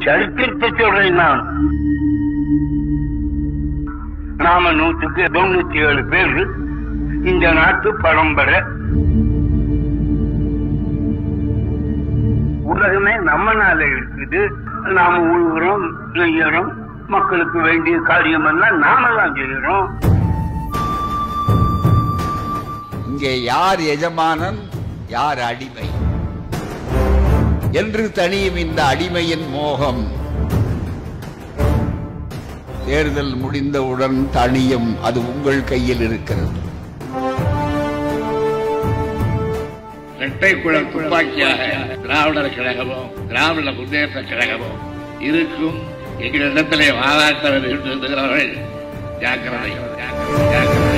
சரித்திரத்தை சொல்றேன் நான் நாம நூற்றுக்கு தொண்ணூத்தி ஏழு பேர் இந்த நாட்டு பரம்பரை உலகமே நம்மனால இருக்குது நாம உழுகிறோம் செய்யறோம் மக்களுக்கு வேண்டிய காரியம் எல்லாம் நாம தான் செய்யறோம் இங்கே யார் எஜமானன் யார் அடிமை என்று தனியும் இந்த அடிமையின் மோகம் தேர்தல் முடிந்தவுடன் தனியும் அது உங்கள் கையில் இருக்கிறது இரட்டை குழல் துப்பாக்கியாக திராவிடர் கழகமும் திராவிட முன்னேற்ற கழகமும் இருக்கும் எங்களிடத்திலே வாதாட்ட வேண்டும் என்கிறவர்கள் ஜாக்கிரதை ஜாக்கிரதை, ஜாக்கிரதை